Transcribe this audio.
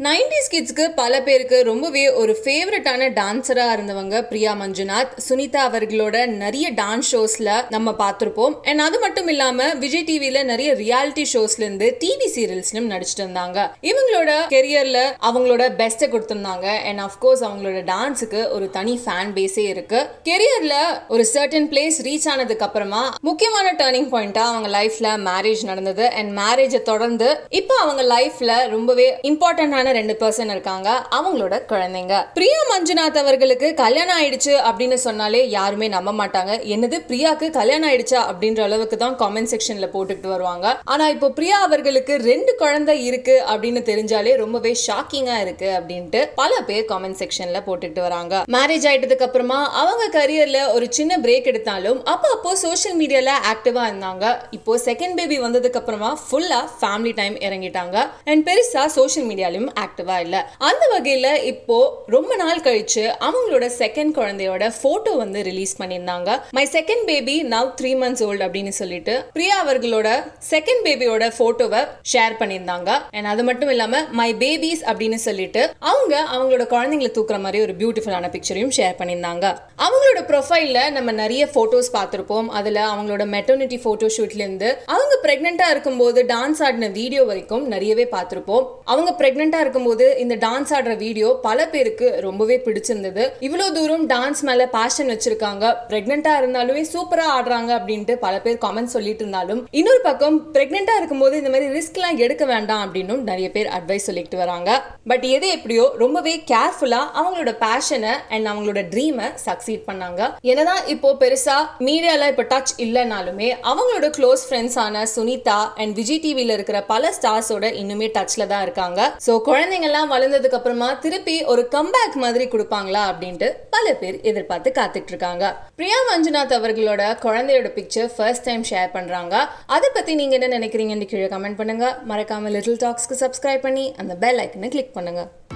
nineties கிட்ஸ்க்கு பல பேருக்கு ரொம்பவே ஒரு ஃபேவரட்டான டான்ஸரா இருந்தவங்க பிரியா மஞ்சுநாத் சுனிதா அவர்களோட நிறைய டான்ஸ் ஷோஸ்ல நம்ம பார்த்திருப்போம் அண்ட் அது மட்டும் இல்லாம விஜய் டிவில நிறைய ரியாலிட்டி ஷோஸ்ல இருந்து டிவி சீரியல்ஸ்லயும் நடிச்சிட்டு இருந்தாங்க இவங்களோட கெரியர்ல அவங்களோட பெஸ்ட்டை கொடுத்திருந்தாங்க அண்ட் அஃப்கோர்ஸ் அவங்களோட டான்ஸுக்கு ஒரு தனி ஃபேன் பேஸே இருக்கு கெரியர்ல ஒரு சர்டன் பிளேஸ் ரீச் ஆனதுக்கு அப்புறமா முக்கியமான டேர்னிங் பாயிண்டா அவங்க லைஃப்ல மேரேஜ் நடந்தது அண்ட் மேரேஜை தொடர்ந்து இப்போ அவங்க லைஃப்ல ரொம்பவே இம்பார்ட்டன்டான ரெண்டு பர்சன் இருக்காங்க அவங்களோட குழந்தைங்க பிரியா மஞ்சுநாத் அவர்களுக்கு கல்யாணம் ஆயிடுச்சு அப்படின்னு சொன்னாலே யாருமே நம்ப மாட்டாங்க என்னது பிரியாக்கு கல்யாணம் ஆயிடுச்சா அப்படின்ற அளவுக்கு தான் காமெண்ட் செக்ஷன்ல போட்டுக்கிட்டு வருவாங்க ஆனா இப்போ பிரியா அவர்களுக்கு ரெண்டு குழந்தை இருக்கு அப்படின்னு தெரிஞ்சாலே ரொம்பவே ஷாக்கிங்கா இருக்கு அப்படின்ட்டு பல பேர் காமெண்ட் செக்ஷன்ல போட்டுக்கிட்டு வராங்க மேரேஜ் ஆயிட்டதுக்கு அப்புறமா அவங்க கரியர்ல ஒரு சின்ன பிரேக் எடுத்தாலும் அப்போ அப்போ சோஷியல் மீடியால ஆக்டிவா இருந்தாங்க இப்போ செகண்ட் பேபி வந்ததுக்கு அப்புறமா ஃபுல்லா ஃபேமிலி டைம் இறங்கிட்டாங்க அண்ட் பெருசா சோஷியல் மீடியாலையும் ஆக்டிவா இல்ல அந்த வகையில இப்போ ரொம்ப நாள் கழிச்சு அவங்களோட செகண்ட் குழந்தையோட போட்டோ வந்து ரிலீஸ் பண்ணியிருந்தாங்க my second baby now three months old அப்படின்னு சொல்லிட்டு பிரியா அவர்களோட செகண்ட் பேபியோட போட்டோவை ஷேர் பண்ணியிருந்தாங்க அண்ட் அது மட்டும் இல்லாம மை பேபிஸ் அப்படின்னு சொல்லிட்டு அவங்க அவங்களோட குழந்தைங்களை தூக்குற மாதிரி ஒரு பியூட்டிஃபுல்லான பிக்சரையும் ஷேர் பண்ணியிருந்தாங்க அவங்களோட ப்ரொஃபைல்ல நம்ம நிறைய போட்டோஸ் பார்த்திருப்போம் அதுல அவங்களோட மெட்டர்னிட்டி போட்டோ ஷூட்ல இருந்து அவங்க பிரெக்னெண்டா இருக்கும்போது டான்ஸ் ஆடின வீடியோ வரைக்கும் நிறையவே பார்த்திருப்போம் அவங்க பிரெக்னெண்டா இருக்கும்போது இந்த டான்ஸ் ஆடுற வீடியோ பல பேருக்கு ரொம்பவே பிடிச்சிருந்தது இவ்வளவு தூரம் டான்ஸ் மேல பேஷன் வச்சிருக்காங்க பிரெக்னெண்டா இருந்தாலுமே சூப்பரா ஆடுறாங்க அப்படின்ட்டு பல பேர் காமெண்ட் சொல்லிட்டு இருந்தாலும் இன்னொரு பக்கம் பிரெக்னெண்டா இருக்கும்போது இந்த மாதிரி ரிஸ்க் எல்லாம் எடுக்க வேண்டாம் அப்படின்னும் நிறைய பேர் அட்வைஸ் சொல்லிட்டு வராங்க பட் எது எப்படியோ ரொம்பவே கேர்ஃபுல்லா அவங்களோட பேஷனை அண்ட் அவங்களோட ட்ரீமை சக்சீட் பண்ணாங்க என்னதான் இப்போ பெருசா மீடியால இப்போ டச் இல்லைனாலுமே அவங்களோட க்ளோஸ் ஃப்ரெண்ட்ஸான சுனிதா அண்ட் விஜய் டிவில இருக்கிற பல ஸ்டார்ஸோட இன்னுமே டச்ல தான் இருக்காங்க ஸோ குழந்தைங்கள்லாம் வளர்ந்ததுக்கு அப்புறமா திருப்பி ஒரு கம்பேக் மாதிரி கொடுப்பாங்களா அப்படின்ட்டு பல பேர் எதிர்பார்த்து காத்துட்டு இருக்காங்க பிரியா மஞ்சுநாத் அவர்களோட குழந்தையோட பிக்சர் ஃபர்ஸ்ட் டைம் ஷேர் பண்றாங்க அதை பத்தி நீங்க என்ன நினைக்கிறீங்கன்னு கீழே கமெண்ட் பண்ணுங்க மறக்காம லிட்டில் டாக்ஸ்க்கு சப்ஸ்கிரைப் பண்ணி அந்த பெல் ஐக்கனை கிளிக் பண்ணுங்க